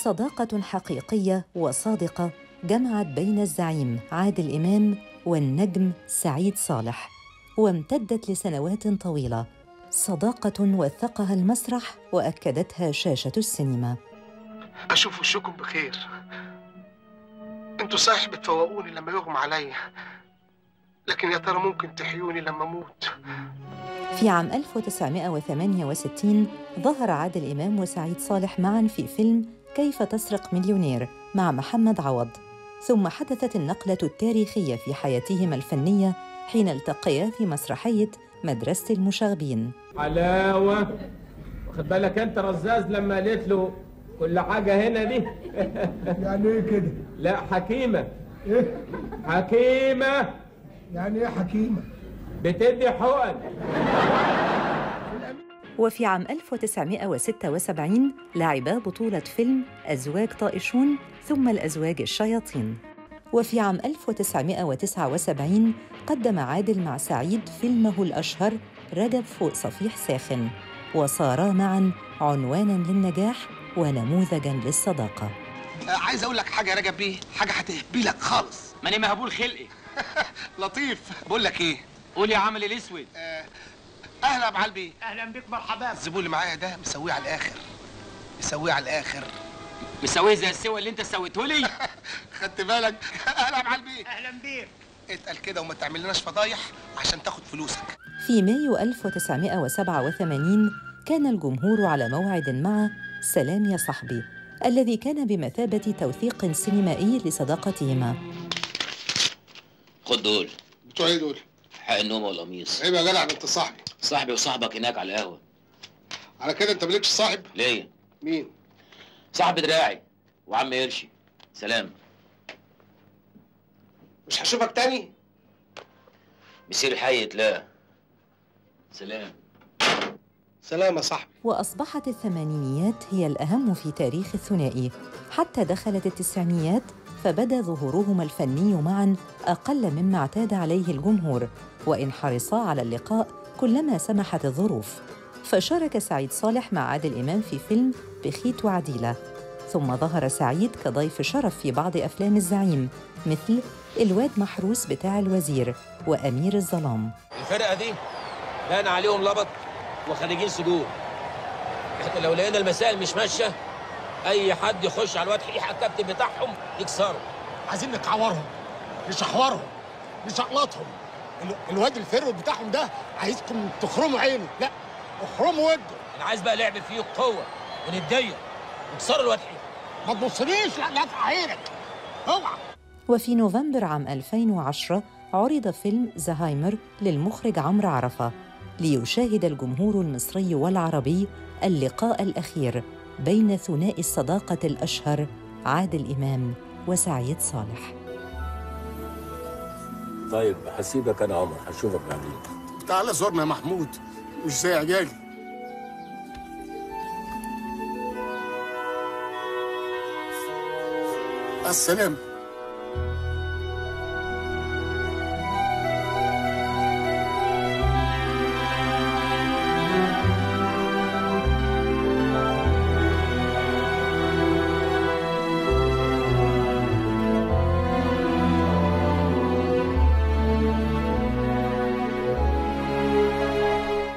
صداقة حقيقية وصادقة جمعت بين الزعيم عادل إمام والنجم سعيد صالح وامتدت لسنوات طويلة صداقة وثقها المسرح وأكدتها شاشة السينما اشوف وشكم بخير انتوا صحيح بتفوقوني لما يغمى عليا لكن يا ترى ممكن تحيوني لما اموت في عام 1968 ظهر عادل إمام وسعيد صالح معا في فيلم كيف تسرق مليونير مع محمد عوض ثم حدثت النقلة التاريخية في حياتهما الفنية حين التقيا في مسرحية مدرسة المشاغبين حلاوة واخد بالك انت رزاز لما قالت له كل حاجة هنا دي يعني ايه كده؟ لا حكيمة ايه؟ حكيمة يعني ايه حكيمة؟ بتدي حقن وفي عام 1976 لعبا بطولة فيلم أزواج طائشون ثم الأزواج الشياطين وفي عام 1979 قدم عادل مع سعيد فيلمه الأشهر رجب فوق صفيح ساخن وصارا معا عنوانا للنجاح ونموذجا للصداقه آه، عايز اقول لك حاجه يا رجب بيه حاجه هتهبي لك خالص ماني مهبول خلقي لطيف بقول لك ايه قول يا عمل الاسود اهلا يا ابو علي بيه اهلا بيك مرحبا الزبون اللي معايا ده مسويه على الاخر مسويه على الاخر مسويه زي السوى اللي انت سويته لي خدت بالك اهلا يا ابو علي بيه اهلا بيك اتقل كده وما تعملناش فضايح عشان تاخد فلوسك في مايو 1987 كان الجمهور على موعد مع سلام يا صاحبي الذي كان بمثابة توثيق سينمائي لصداقتهما خد دول بتوع ايه دول حق النوم والقميص عيب يا جدع ده انت صاحبي صاحبي وصاحبك هناك على القهوه على كده انت مالكش صاحب ليا مين صاحب دراعي وعم قرشي سلام مش هشوفك تاني مسير حي لا سلام سلام يا صاحبي وأصبحت الثمانينيات هي الأهم في تاريخ الثنائي حتى دخلت التسعينيات فبدا ظهورهما الفني معا أقل مما اعتاد عليه الجمهور وإن حرصا على اللقاء كلما سمحت الظروف فشارك سعيد صالح مع عادل إمام في فيلم بخيت وعديلة ثم ظهر سعيد كضيف شرف في بعض أفلام الزعيم مثل الواد محروس بتاع الوزير وأمير الظلام الفرقه دي بان عليهم لبط وخارجين سجون احنا لو لقينا المسائل مش ماشيه اي حد يخش على الواد حقيقه الكابتن بتاعهم يكسره عايزين نكعورهم نشحورهم نشقلطهم ال- الواد الفرو بتاعهم ده عايزكم تخرموا عينه لا اخرموا وده انا عايز بقى لعب فيه قوه ونديه نكسروا الواد حقيقه ما تبصليش لا لا في عينك اوعى وفي نوفمبر عام 2010 عرض فيلم زهايمر للمخرج عمرو عرفة ليشاهد الجمهور المصري والعربي اللقاء الأخير بين ثنائي الصداقة الأشهر عادل إمام وسعيد صالح طيب هسيبك انا عمر هشوفك بعدين تعالى زورنا يا محمود مش زي عجالي السلام